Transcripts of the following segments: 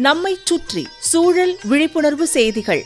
நம்மைச் சுற்றி சூழல் விழிப்புணர்வு செய்திகள்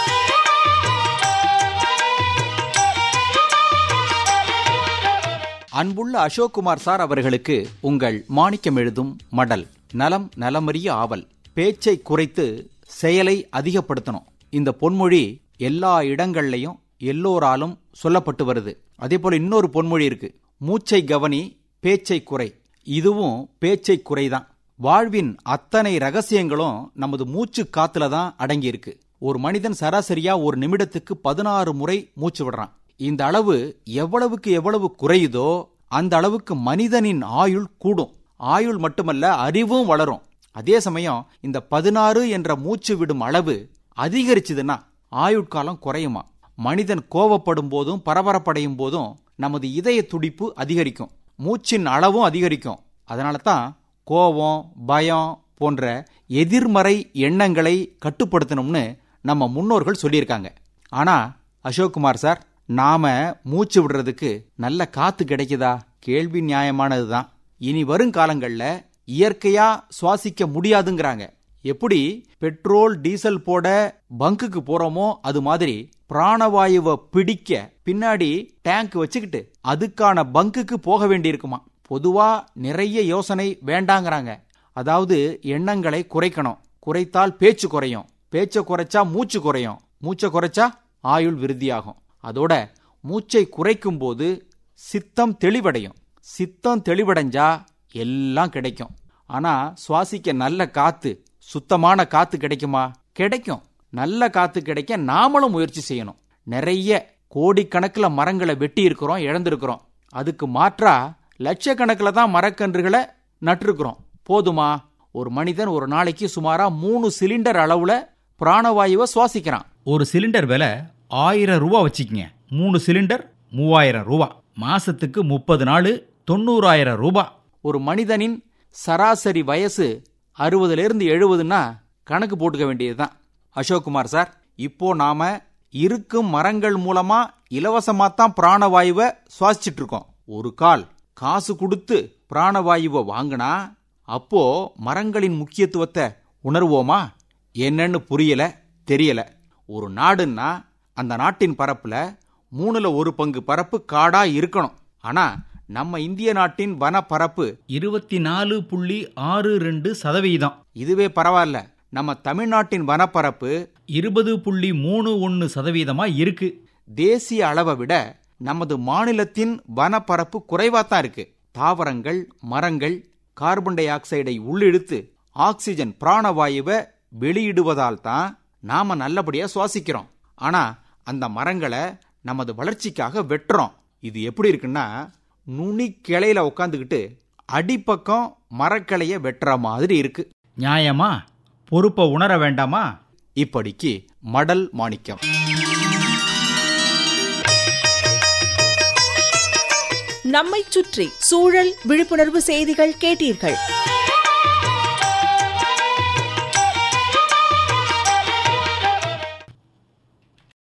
அன்புள்ள அசோக்குமார் சார் அவர்களுக்கு உங்கள் மாணிக்கம் எழுதும் மடல் நலம் நலமறிய ஆவல் பேச்சை குறைத்து செயலை அதிகப்படுத்தணும் இந்த பொன்மொழி எல்லா இடங்கள்லையும் எல்லோராலும் சொல்லப்பட்டு வருது அதே போல இன்னொரு பொன்மொழி இருக்கு மூச்சை கவனி பேச்சை குறை இதுவும் பேச்சை குறைதான் வாழ்வின் அத்தனை ரகசியங்களும் நமது மூச்சு காத்துல தான் அடங்கி இருக்கு ஒரு மனிதன் சராசரியா ஒரு நிமிடத்துக்கு பதினாறு முறை மூச்சு விடுறான் இந்த அளவு எவ்வளவுக்கு எவ்வளவு குறையுதோ அந்த அளவுக்கு மனிதனின் ஆயுள் கூடும் ஆயுள் மட்டுமல்ல அறிவும் வளரும் அதே சமயம் இந்த பதினாறு என்ற மூச்சு விடும் அளவு அதிகரிச்சதுன்னா ஆயுட்காலம் குறையுமா மனிதன் கோவப்படும் போதும் பரபரப்படையும் போதும் நமது இதய துடிப்பு அதிகரிக்கும் மூச்சின் அளவும் அதிகரிக்கும் அதனால தான் கோபம் பயம் போன்ற எதிர்மறை எண்ணங்களை கட்டுப்படுத்தணும்னு நம்ம முன்னோர்கள் சொல்லியிருக்காங்க ஆனா அசோக்குமார் சார் நாம மூச்சு விடுறதுக்கு நல்ல காத்து கிடைக்குதா கேள்வி நியாயமானதுதான் இனி வரும் காலங்கள்ல இயற்கையா சுவாசிக்க முடியாதுங்கிறாங்க எப்படி பெட்ரோல் டீசல் போட பங்குக்கு போறோமோ அது மாதிரி பிராணவாயுவை பிடிக்க பின்னாடி டேங்க் வச்சுக்கிட்டு அதுக்கான பங்குக்கு போக வேண்டியிருக்குமா பொதுவா நிறைய யோசனை வேண்டாங்கிறாங்க அதாவது எண்ணங்களை குறைக்கணும் குறைத்தால் பேச்சு குறையும் பேச்சை குறைச்சா மூச்சு குறையும் மூச்சை குறைச்சா ஆயுள் விருத்தியாகும் அதோட மூச்சை குறைக்கும் போது சித்தம் தெளிவடையும் சித்தம் தெளிவடைஞ்சா எல்லாம் கிடைக்கும் ஆனா சுவாசிக்க நல்ல காத்து சுத்தமான காத்து கிடைக்குமா கிடைக்கும் நல்ல காத்து கிடைக்க நாமளும் முயற்சி செய்யணும் நிறைய கோடிக்கணக்கில் மரங்களை வெட்டி இருக்கிறோம் இழந்திருக்கிறோம் அதுக்கு மாற்றா லட்சக்கணக்கில் தான் மரக்கன்றுகளை நட்டிருக்கிறோம் போதுமா ஒரு மனிதன் ஒரு நாளைக்கு சுமாரா மூணு சிலிண்டர் அளவுல பிராணவாயுவை சுவாசிக்கிறான் ஒரு சிலிண்டர் விலை ஆயிரம் ரூபா வச்சுக்கங்க மூணு சிலிண்டர் மூவாயிரம் ரூபா மாசத்துக்கு முப்பது நாள் தொண்ணூறாயிரம் ரூபா ஒரு மனிதனின் சராசரி வயசு அறுபதுல இருந்து எழுபதுன்னா கணக்கு போட்டுக்க வேண்டியதுதான் அசோக்குமார் சார் இப்போ நாம இருக்கும் மரங்கள் மூலமா இலவசமா தான் பிராணவாயுவை சுவாசிச்சுட்டு இருக்கோம் ஒரு கால் காசு கொடுத்து பிராணவாயுவை வாங்கினா அப்போ மரங்களின் முக்கியத்துவத்தை உணர்வோமா என்னன்னு புரியல தெரியல ஒரு நாடுன்னா அந்த நாட்டின் பரப்புல மூணுல ஒரு பங்கு பரப்பு காடா இருக்கணும் ஆனா நம்ம இந்திய நாட்டின் வன பரப்பு இருபத்தி நாலு புள்ளி ஆறு ரெண்டு சதவீதம் இதுவே பரவாயில்ல நம்ம தமிழ்நாட்டின் வனப்பரப்பு இருபது புள்ளி மூணு ஒன்று சதவீதமா இருக்கு தேசிய அளவை விட நமது மாநிலத்தின் வனப்பரப்பு குறைவாத்தான் இருக்கு தாவரங்கள் மரங்கள் கார்பன் டை ஆக்சைடை உள்ளிழுத்து ஆக்சிஜன் பிராணவாயுவை வெளியிடுவதால் தான் நாம நல்லபடியா சுவாசிக்கிறோம் ஆனா அந்த மரங்களை நமது வளர்ச்சிக்காக வெட்டுறோம் இது எப்படி இருக்குன்னா நுனி கிளையில உட்காந்துக்கிட்டு அடிப்பக்கம் மரக்கிளைய வெட்டுற மாதிரி இருக்கு நியாயமா பொறுப்பை உணர வேண்டாமா இப்படிக்கு மடல் மாணிக்கம் நம்மைச் சுற்றி சூழல் விழிப்புணர்வு செய்திகள் கேட்டீர்கள்